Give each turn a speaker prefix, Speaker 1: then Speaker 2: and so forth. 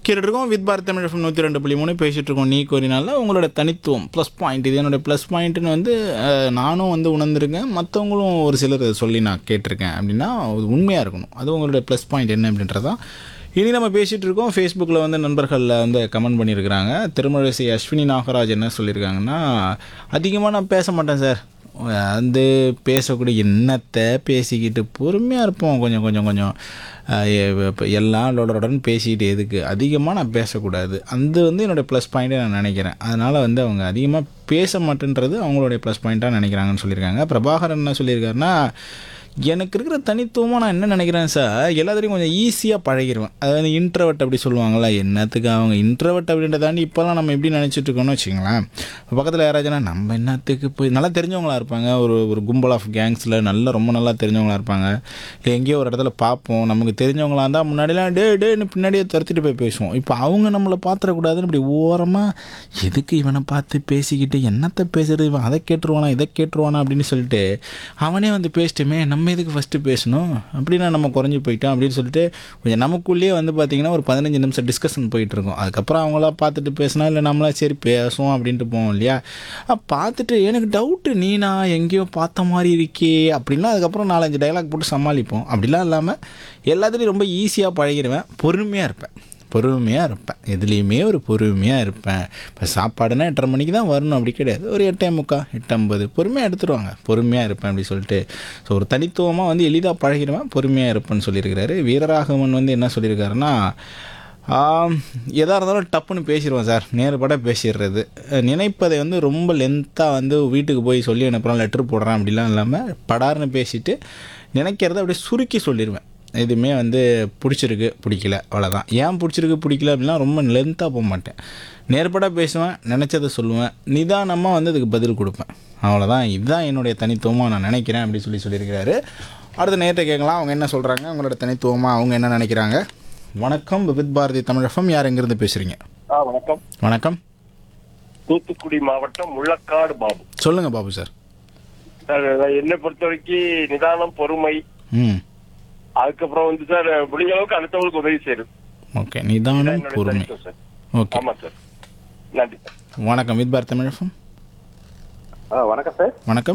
Speaker 1: கேட்டுருக்கோம் with Bharat Tamil FM நூற்றி ரெண்டு புள்ளி மூணு பேசிகிட்டு இருக்கோம் நீ கோரினால உங்களோட தனித்துவம் ப்ளஸ் பாயிண்ட் இது என்னோட ப்ளஸ் பாயிண்ட்னு வந்து அஹ், நானும் வந்து உணர்ந்திருக்கேன் மற்றவங்களும் ஒரு சிலர் இதை சொல்லி நான் கேட்டிருக்கேன் அப்படின்னா அது உண்மையாக இருக்கணும் அது உங்களோட ப்ளஸ் பாயிண்ட் என்ன அப்படின்றதான் இனி நம்ம பேசிகிட்டு இருக்கோம் ஃபேஸ்புக்கில் வந்து நண்பர்களில் வந்து கமெண்ட் பண்ணியிருக்கிறாங்க திருமழிசை அஸ்வினி நாகராஜ் என்ன சொல்லியிருக்காங்கன்னா அதிகமாக நான் பேச மாட்டேன் சார் வந்து பேசக்கூடிய என்னத்தை பேசிக்கிட்டு பொறுமையாக இருப்போம் கொஞ்சம் கொஞ்சம் கொஞ்சம் அஹ் எ- இப்ப எல்லாம் லொடலுடன் பேசிக்கிட்டு எதுக்கு அதிகமாக நான் பேசக்கூடாது அது வந்து என்னுடைய ப்ளஸ் பாயிண்ட்டே நான் நினைக்கிறேன் அதனால் வந்து அவங்க அதிகமாக பேச மாட்டேன்றது அவங்களுடைய ப்ளஸ் பாயிண்ட்டாக நினைக்கிறாங்கன்னு சொல்லியிருக்காங்க பிரபாகரன் என்ன சொல்லியிருக்காருன்னா எனக்கு இருக்கிற தனித்துவமாக நான் என்ன நினைக்கிறேன் சார் எல்லாத்தையும் கொஞ்சம் ஈஸியாக பழகிடுவேன் அதாவது இன்ட்ரவட் அப்படி சொல்லுவாங்கள்ல என்னத்துக்கு அவங்க இன்ட்ரவட் அப்படின்றத தாண்டி இப்போல்லாம் நம்ம எப்படி நினச்சிட்டு இருக்கோம்னு வச்சுங்களேன் பக்கத்தில் யாராச்சும்னா நம்ம என்னத்துக்கு போய் நல்லா தெரிஞ்சவங்களா இருப்பாங்க ஒரு ஒரு கும்பல் ஆஃப் கேங்ஸில் நல்லா ரொம்ப நல்லா தெரிஞ்சவங்களா இருப்பாங்க இல்லை எங்கேயோ ஒரு இடத்துல பார்ப்போம் நமக்கு தெரிஞ்சவங்களா இருந்தால் முன்னாடிலாம் டே டேன்னு பின்னாடியே துரத்திட்டு போய் பேசுவோம் இப்போ அவங்க நம்மளை பார்த்துடக்கூடாதுன்னு இப்படி ஓரமாக எதுக்கு இவனை பார்த்து பேசிக்கிட்டு என்னத்தை பேசுறது இவன் அதை கேட்டுருவானா இதை கேட்டுருவானா அப்படின்னு சொல்லிட்டு அவனே வந்து பேசிட்டுமே நம்ம எதுக்கு ஃபஸ்ட்டு பேசணும் அப்படின்னா நம்ம குறைஞ்சி போயிட்டோம் அப்படின்னு சொல்லிட்டு கொஞ்சம் நமக்குள்ளேயே வந்து பார்த்திங்கன்னா ஒரு பதினஞ்சு நிமிஷம் டிஸ்கஷன் போயிட்டு இருக்கும் அதுக்கப்புறம் அவங்களா பார்த்துட்டு பேசினா இல்லை நம்மளா சரி பேசுவோம் அப்படின்ட்டு போவோம் இல்லையா அப்ப பார்த்துட்டு எனக்கு டவுட்டு நீ நான் எங்கேயோ பார்த்த மாதிரி இருக்கே அப்படின்லாம் அதுக்கப்புறம் நாலஞ்சு டைலாக் போட்டு சமாளிப்போம் அப்படிலாம் இல்லாமல் எல்லாத்துலேயும் ரொம்ப ஈஸியாக பழகிடுவேன் பொறுமையாக இருப்பேன் பொறுமையாக இருப்பேன் எதுலேயுமே ஒரு பொறுமையாக இருப்பேன் இப்போ சாப்பாடுனா எட்டரை மணிக்கு தான் வரணும் அப்படி கிடையாது ஒரு எட்டே முக்கா எட்டு ஐம்பது பொறுமையாக எடுத்துருவாங்க பொறுமையாக இருப்பேன் அப்படி சொல்லிட்டு ஸோ ஒரு தனித்துவமாக வந்து எளிதாக பழகிடுவேன் பொறுமையாக இருப்பேன்னு சொல்லியிருக்கிறாரு வீரராகவன் வந்து என்ன சொல்லியிருக்காருன்னா ஆம், எதா இருந்தாலும் டப்புன்னு பேசிடுவோம் சார் நேருபட பேசிடுறது அஹ், நினைப்பதை வந்து ரொம்ப லென்த்தாக வந்து வீட்டுக்கு போய் சொல்லி அனுப்புகிறோம் லெட்டர் போடுறேன் அப்படிலாம் இல்லாமல் படார்னு பேசிட்டு நினைக்கிறத அப்படியே சுருக்கி சொல்லிடுவேன் எதுவுமே வந்து பிடிச்சிருக்கு பிடிக்கல அவ்வளோதான் ஏன் பிடிச்சிருக்கு பிடிக்கல அப்படின்னா ரொம்ப லென்த்தாக போக மாட்டேன் நேர்பட பேசுவேன் நினச்சதை சொல்லுவேன் நிதானமாக வந்து அதுக்கு பதில் கொடுப்பேன் அவ்வளோதான் இதுதான் என்னுடைய தனித்துவமாக நான் நினைக்கிறேன் அப்படி சொல்லி சொல்லியிருக்கிறாரு அடுத்த நேரத்தை கேட்கலாம் அவங்க என்ன சொல்கிறாங்க அவங்களோட தனித்துவமாக அவங்க என்ன நினைக்கிறாங்க வணக்கம் விவித் பாரதி தமிழகம் யார் எங்கேருந்து பேசுகிறீங்க
Speaker 2: ஆ வணக்கம்
Speaker 1: வணக்கம்
Speaker 2: தூத்துக்குடி மாவட்டம் முள்ளக்காடு பாபு
Speaker 1: சொல்லுங்கள் பாபு சார்
Speaker 2: சார் என்னை பொறுத்த வரைக்கும் நிதானம் பொறுமை
Speaker 1: ம்
Speaker 2: அதுக்கப்புறம் வந்து சார் முடிஞ்ச அளவுக்கு அடுத்தவங்களுக்கு உதவி செய்யுது
Speaker 1: ஓகே நிதானம்
Speaker 2: என்னுடைய
Speaker 1: பொறுமை
Speaker 2: தனித்துவம் சார்
Speaker 1: ஓகே
Speaker 2: ஆமா சார் நன்றி சார்
Speaker 1: வணக்கம் வித் பாரதி தமிழகம்
Speaker 3: ஆ வணக்கம் சார்
Speaker 1: வணக்கம்